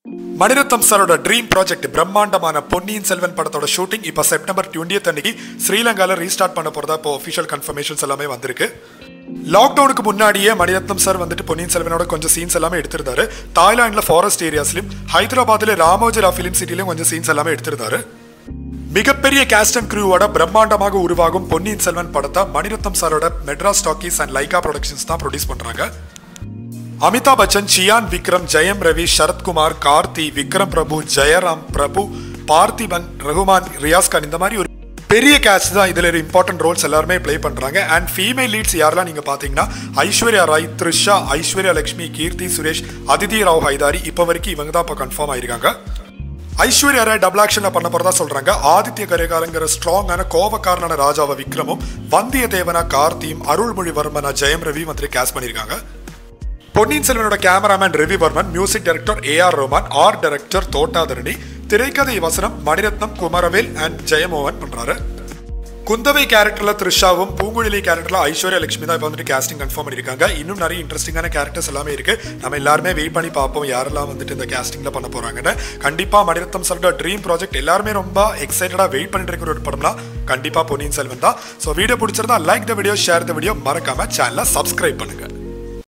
மணிரத்னம் சாரோட dream project பிரம்மாண்டமான பொன்னியின் செல்வன் படத்தோட ஷூட்டிங் இப்போ செப்டம்பர் டுவெண்ட்டியத் அன்னைக்கு ஸ்ரீலங்கால ரீஸ்டார்ட் பண்ண போறதா இப்போ ஒஃபிஷியல் கன்ஃபர்மேஷன்ஸ் எல்லாமே வந்திருக்கு லாக்டவுனுக்கு முன்னாடியே மணிரத்னம் சார் வந்துட்டு பொன்னியின் செல்வனோட கொஞ்சம் சீன்ஸ் எல்லாமே எடுத்திருந்தாரு தாய்லாந்துல ஃபாரஸ்ட் ஏரியாஸ்லயும் ஹைதராபாத்ல ராமோஜிரா ஃபிலிம் சிட்டிலையும் கொஞ்சம் சீன்ஸ் எல்லாமே எடுத்திருந்தாரு மிகப்பெரிய கேஸ்ட் அண்ட் க்ரூவோட பிரம்மாண்டமாக உருவாகும் பொன்னியின் செல்வன் படத்தை மணிரத்னம் சாரோட Madras Talkies and Lyca productions தான் ப்ரொடியூஸ் பண்றாங்க அமிதாப் பச்சன் சியான் விக்ரம் ஜெயம் ரவி சரத்குமார் கார்த்தி விக்ரம் பிரபு ஜெயராம் பிரபு பார்த்திபன் ரகுமான் ரியாஸ் கான் இந்த மாதிரி ஒரு பெரிய கேஸ்ட் தான் இதுல இம்பார்ட்டன்ட் ரோல்ஸ் எல்லாருமே ப்ளே பண்றாங்க அண்ட் ஃபீமேல் லீட்ஸ் யாரெல்லாம் நீங்க பாத்தீங்கன்னா ஐஸ்வர்யா ராய் த்ரிஷா ஐஸ்வர்யா லட்சுமி கீர்த்தி சுரேஷ் அதிதி ராவ் ஹைதாரி இப்போ வரைக்கும் இவங்க தான் இப்போ கன்ஃபார்ம் ஆயிருக்காங்க ஐஸ்வர்யா ராய் டபுள் ஆக்ஷன்ல பண்ண போறதா சொல்றாங்க ஆதித்ய கரிகாலங்கிற ஸ்ட்ராங்கான கோபக்காரனான ராஜாவை விக்ரமும் வந்தியத்தேவனா கார்த்தியும் அருள்மொழிவர்மனா ஜெயம் ரவி வந்துட்டு கேஸ் பண்ணியிருக்காங்க பொன்னியின் செல்வனோட cameraman Ravivarman music director A R Rahman art director Thottatharani திரைக்கதை வசனம் மணிரத்னம் குமரவேல் அண்ட் ஜெயமோகன் பண்றாரு குந்தவை கேரக்டர்ல த்ரிஷாவும் பூங்குழலி கேரக்டர்ல ஐஸ்வர்யா லட்சுமி தான் இப்போ வந்துட்டு கேஸ்டிங் கன்ஃபார்ம் பண்ணிருக்காங்க இன்னும் நிறைய இன்ட்ரெஸ்டிங்கான கேரக்டர்ஸ் எல்லாமே இருக்கு நம்ம எல்லாருமே வெயிட் பண்ணி பார்ப்போம் யாரெல்லாம் வந்துட்டு இந்த கேஸ்டிங்ல பண்ண போறாங்கன்னு கண்டிப்பா மணிரத்னம் சாரோட ட்ரீம் ப்ராஜெக்ட் எல்லாருமே ரொம்ப எக்ஸைட்டடா வெயிட் பண்ணிட்டு இருக்கிற ஒரு படம்னா கண்டிப்பா பொன்னியின் செல்வன் தான் ஸோ வீடியோ பிடிச்சிருந்தா like the video share the video மறக்காம சேனலை சப்ஸ்கிரைப் பண்ணுங்க